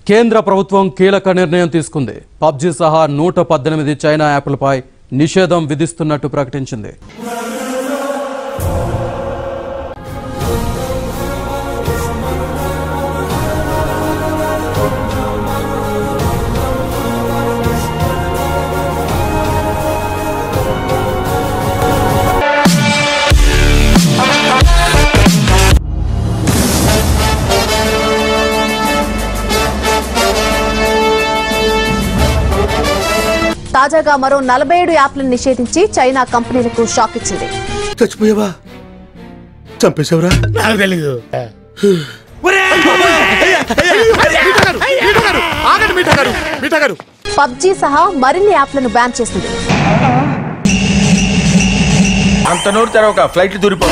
కేంద్ర ప్రభుత్వం కీలక నిర్ణయం తీసుకుంది పబ్జీ సహా నూట పద్దెనిమిది చైనా యాప్లపై నిషేధం విధిస్తున్నట్టు ప్రకటించింది తాజాగా మరో నలభై ఏడు యాప్లను నిషేధించి చైనా కంపెనీలకు షాక్ ఇచ్చింది చచ్చిపోయావా చంపేశావురా నాకు తెలీదు ఆగండి మీఠా గారు మీఠా గారు పబ్జీ సహా మరిన్ని యాప్లను బ్యాన్ చేసింది అంత నోరు తెరవక ఫ్లైట్ దూరిపో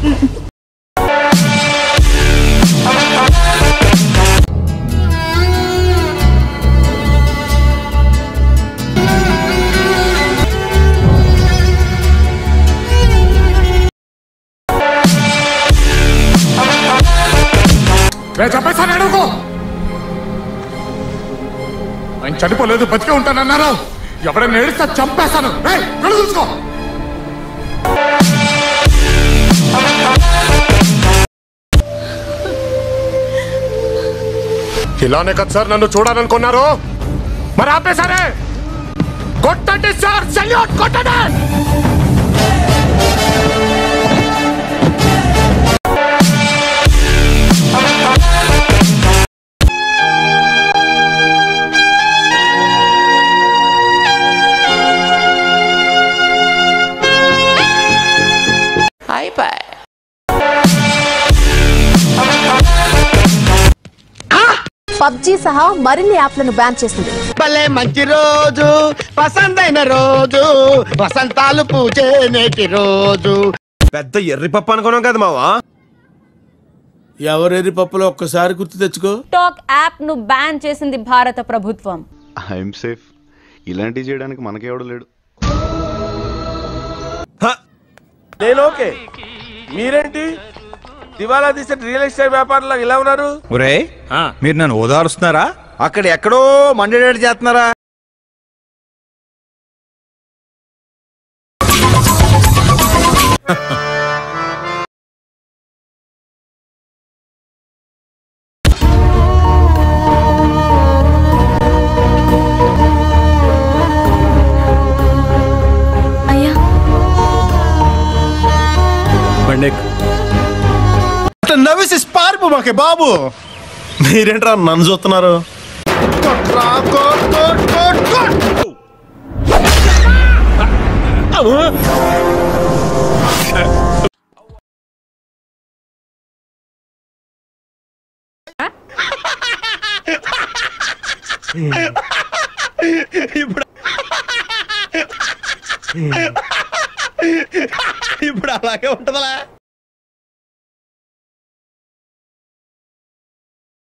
రే చంపేస్తాను అడుగు ఆయన చనిపోలేదు బతికే ఉంటానన్నారు ఎవరైనా ఏడిస్తే చంపేస్తాను రే కళ్ళు చూసుకో ఇలానే కదా సార్ నన్ను చూడాలనుకున్నారు మరి ఆపేశారే కొట్టండి సార్ సెల్యూట్ కొట్టండి పబ్జీ సహా మరిన్ని యాప్లను బ్యాన్ చేసింది భలే మంచి రోజు పసందైన రోజు వసంతాలు పూచే నేటి రోజు పెద్ద ఎర్రి పప్పు అనుకున్నాం కదా మావా ఎవరెరి పప్పులో ఒక్కసారి గుర్తు తెచ్చుకో టాక్ యాప్ ను బ్యాన్ చేసింది భారత ప్రభుత్వం ఐఎమ్ సేఫ్ ఇలాంటివి చేయడానికి మనకెవడు లేడు నేను ఓకే మీరేంటి దివాలా తీసే రియల్ ఎస్టేట్ వ్యాపారంలో ఇలా ఉన్నారు ఒరే మీరు నన్ను ఓదారుస్తున్నారా అక్కడ ఎక్కడో మండేడాడు చేస్తున్నారా అయ్యా నవ్వేసి పారిపో మాకే బాబు మీరేంట్రా నన్ను చూస్తున్నారు కొట్రా, కొట్, కొట్, కొట్, కొట్. ఇప్పుడు అలాగే ఉంటదలా